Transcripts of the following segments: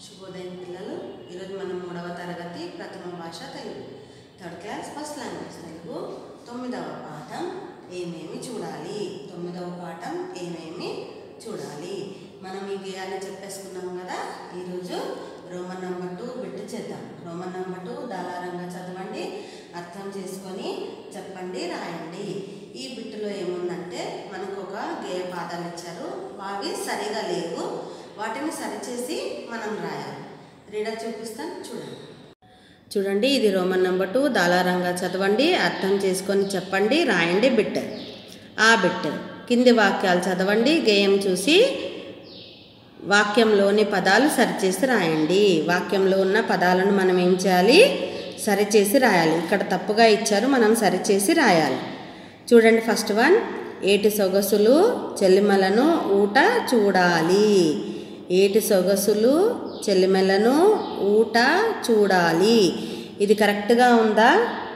శుభోదయం పిల్లలు ఈరోజు మనం మూడవ తరగతి ప్రథమ భాష Telugu third class first language Telugu తొమ్మిదవ పాఠం ఏమేమి చూడాలి తొమ్మిదవ పాఠం ఏమేమి చూడాలి మనం ఈ గేయాన్ని చెప్పేసుకున్నాం కదా ఈరోజు రోమన్ నెంబర్ టూ బిట్టు చేద్దాం రోమన్ నెంబర్ టూ దాలారంగా చదవండి అర్థం చేసుకొని చెప్పండి రాయండి ఈ బిట్టులో ఏముందంటే మనకు ఒక గేయ పాదాలు ఇచ్చారు అవి సరిగా లేవు వాటిని సరిచేసి మనం రాయాలి రీడర్ చూపిస్తాను చూడండి చూడండి ఇది రోమన్ నెంబర్ టూ దాలారంగా చదవండి అర్థం చేసుకొని చెప్పండి రాయండి బిట్ ఆ బిట్ కింది వాక్యాలు చదవండి గేయం చూసి వాక్యంలోని పదాలు సరిచేసి రాయండి వాక్యంలో ఉన్న పదాలను మనం ఏం చేయాలి సరిచేసి రాయాలి ఇక్కడ తప్పుగా ఇచ్చారు మనం సరిచేసి రాయాలి చూడండి ఫస్ట్ వన్ ఏటి సొగసులు చెల్లిమలను ఊట చూడాలి ఏటి సొగసులు చెల్లిమలను ఊట చూడాలి ఇది కరెక్ట్గా ఉందా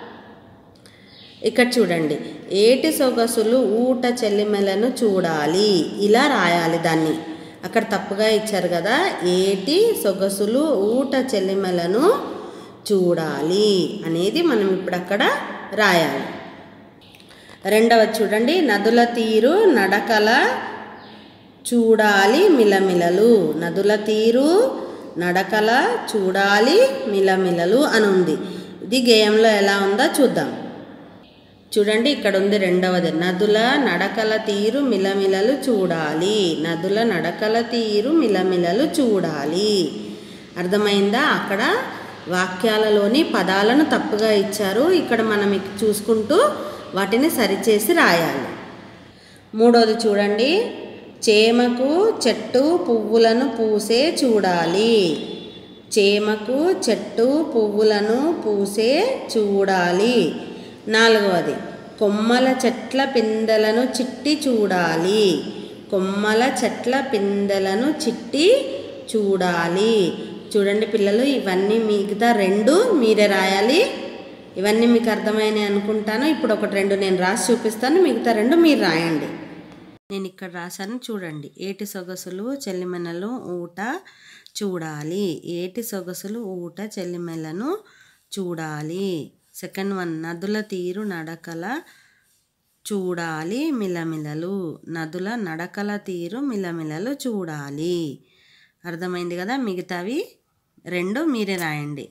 ఇక్కడ చూడండి ఏటి సొగసులు ఊట చెల్లిమెలను చూడాలి ఇలా రాయాలి దాన్ని అక్కడ తప్పుగా ఇచ్చారు కదా ఏటి సొగసులు ఊట చెల్లిమెలను చూడాలి అనేది మనం ఇప్పుడు అక్కడ రాయాలి రెండవ చూడండి నదుల తీరు నడకల చూడాలి మిలమిలలు నదుల తీరు నడకల చూడాలి మిలమిలలు అని ఉంది ఇది గేయంలో ఎలా ఉందో చూద్దాం చూడండి ఇక్కడ ఉంది రెండవది నదుల నడకల తీరు మిలమిలలు చూడాలి నదుల నడకల తీరు మిలమిలలు చూడాలి అర్థమైందా అక్కడ వాక్యాలలోని పదాలను తప్పుగా ఇచ్చారు ఇక్కడ మనం ఇక చూసుకుంటూ వాటిని సరిచేసి రాయాలి మూడోది చూడండి చేమకు చెట్టు పువ్వులను పూసే చూడాలి చేమకు చెట్టు పువ్వులను పూసే చూడాలి నాలుగవది కొమ్మల చెట్ల పిందెలను చిట్టి చూడాలి కొమ్మల చెట్ల పిందెలను చిట్టి చూడాలి చూడండి పిల్లలు ఇవన్నీ మిగతా రెండు మీరే రాయాలి ఇవన్నీ మీకు అర్థమైనాయి అనుకుంటాను ఇప్పుడు ఒకటి రెండు నేను రాసి చూపిస్తాను మిగతా రెండు మీరు రాయండి నేను ఇక్కడ రాశాను చూడండి ఏటి సొగసులు చెల్లిమెనలు ఊట చూడాలి ఏటి సొగసులు ఊట చెల్లిమెలను చూడాలి సెకండ్ వన్ నదుల తీరు నడకల చూడాలి మిలమిలలు నదుల నడకల తీరు మిలమిలలు చూడాలి అర్థమైంది కదా మిగతావి రెండు మీరే రాయండి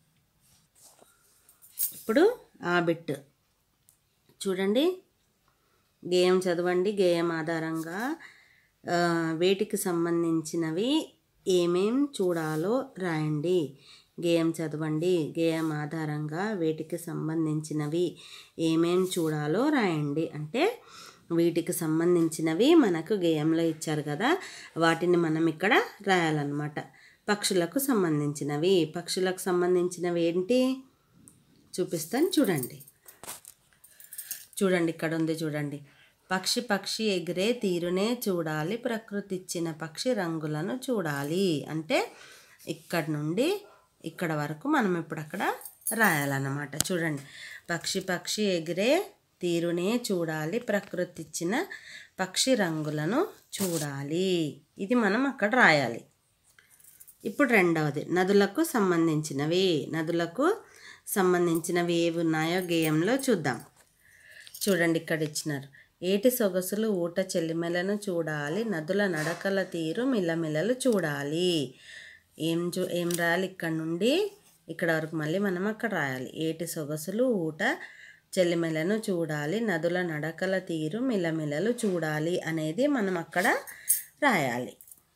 ఇప్పుడు ఆ బిట్ చూడండి గేయం చదవండి గేయం ఆధారంగా ఆ, వేటికి సంబంధించినవి ఏమేం చూడాలో రాయండి గేయం చదవండి గేయం ఆధారంగా వేటికి సంబంధించినవి ఏమేం చూడాలో రాయండి అంటే వీటికి సంబంధించినవి మనకు గేయంలో ఇచ్చారు కదా వాటిని మనం ఇక్కడ రాయాలన్నమాట పక్షులకు సంబంధించినవి పక్షులకు సంబంధించినవి ఏంటి చూపిస్తాను చూడండి చూడండి ఇక్కడ ఉంది చూడండి పక్షి పక్షి ఎగిరే తీరునే చూడాలి ప్రకృతి ఇచ్చిన పక్షి రంగులను చూడాలి అంటే ఇక్కడ నుండి ఇక్కడ వరకు మనం ఇప్పుడు అక్కడ రాయాలన్నమాట చూడండి పక్షి పక్షి ఎగిరే తీరునే చూడాలి ప్రకృతి ఇచ్చిన పక్షి రంగులను చూడాలి ఇది మనం అక్కడ రాయాలి ఇప్పుడు రెండవది నదులకు సంబంధించినవి నదులకు సంబంధించినవి ఏవి ఉన్నాయో గేయంలో చూద్దాం చూడండి ఇక్కడ ఇచ్చినారు ఏటి సొగసులు ఊట చెల్లిమెలను చూడాలి నదుల నడకల తీరు మిలమిలలు చూడాలి ఏం చూ ఏం రాయాలి ఇక్కడ నుండి ఇక్కడ వరకు మళ్ళీ మనం అక్కడ రాయాలి ఏటి సొగసులు ఊట చెల్లిమెలను చూడాలి నదుల నడకల తీరు మిలమిలలు చూడాలి అనేది మనం అక్కడ రాయాలి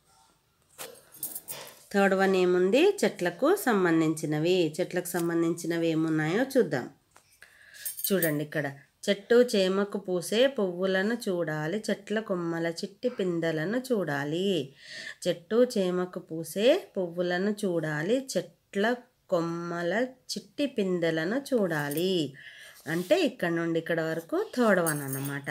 థర్డ్ వన్ ఏముంది చెట్లకు సంబంధించినవి చెట్లకు సంబంధించినవి ఏమున్నాయో చూద్దాం చూడండి ఇక్కడ చెట్టు చేమకు పూసే పువ్వులను చూడాలి చెట్ల కొమ్మల చిట్టి పిందెలను చూడాలి చెట్టు చేమకు పూసే పువ్వులను చూడాలి చెట్ల కొమ్మల చిట్టి పిందెలను చూడాలి అంటే ఇక్కడ నుండి ఇక్కడ వరకు థర్డ్ వన్ అన్నమాట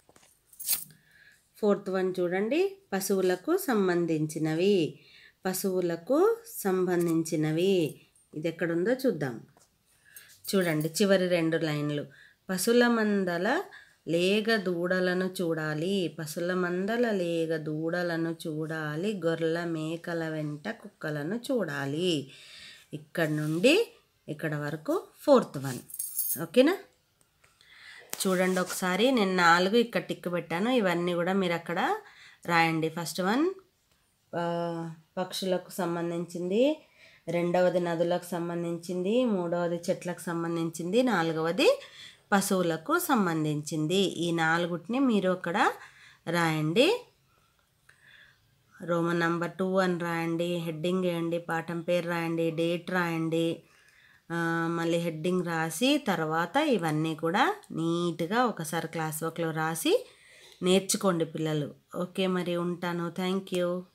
ఫోర్త్ వన్ చూడండి పశువులకు సంబంధించినవి పశువులకు సంబంధించినవి ఇది ఎక్కడుందో చూద్దాం చూడండి చివరి రెండు లైన్లు పశువుల మందల లేగ దూడలను చూడాలి పశుల మందల లేగ దూడలను చూడాలి గొర్రెల మేకల వెంట కుక్కలను చూడాలి ఇక్కడ నుండి ఇక్కడ వరకు ఫోర్త్ వన్ ఓకేనా చూడండి ఒకసారి నేను నాలుగు ఇక్కడ టిక్ పెట్టాను ఇవన్నీ కూడా మీరు అక్కడ రాయండి ఫస్ట్ వన్ ఆ, పక్షులకు సంబంధించింది రెండవది నదులకు సంబంధించింది మూడవది చెట్లకు సంబంధించింది నాలుగవది పశువులకు సంబంధించింది ఈ నాలుగుటిని మీరు అక్కడ రాయండి రోమన్ నంబర్ టూ అని రాయండి హెడ్డింగ్ వేయండి పాఠం పేరు రాయండి డేట్ రాయండి ఆ, మళ్ళీ హెడ్డింగ్ రాసి తర్వాత ఇవన్నీ కూడా నీట్గా ఒకసారి క్లాస్ వర్క్లో రాసి నేర్చుకోండి పిల్లలు ఓకే మరి ఉంటాను థ్యాంక్ యూ